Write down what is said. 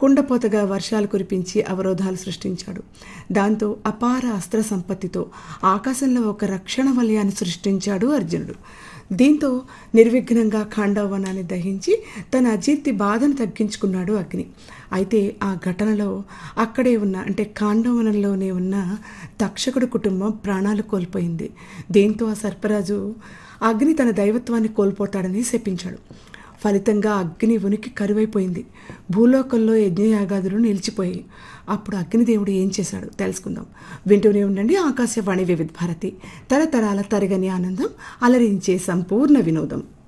కుండపోతగా వర్షాలు కురిపించి అవరోధాలు సృష్టించాడు దాంతో అపార అస్త్ర సంపత్తితో ఆకాశంలో ఒక రక్షణ వలయాన్ని సృష్టించాడు అర్జునుడు దీంతో నిర్విఘ్నంగా ఖాండవనాన్ని దహించి తన అజీర్తి బాధను తగ్గించుకున్నాడు అగ్ని అయితే ఆ ఘటనలో అక్కడే ఉన్న అంటే ఖాండవనంలోనే ఉన్న తక్షకుడు కుటుంబం ప్రాణాలు కోల్పోయింది దీంతో ఆ సర్పరాజు అగ్ని తన దైవత్వాన్ని కోల్పోతాడని శపించాడు ఫలితంగా అగ్ని ఉనికి కరువైపోయింది భూలోకంలో యజ్ఞయాగాదులు నిలిచిపోయాయి అప్పుడు అగ్నిదేవుడు ఏం చేశాడు తెలుసుకుందాం వింటూనే ఉండండి ఆకాశవాణి వివిధ భారతి తరతరాల తరగని ఆనందం అలరించే సంపూర్ణ వినోదం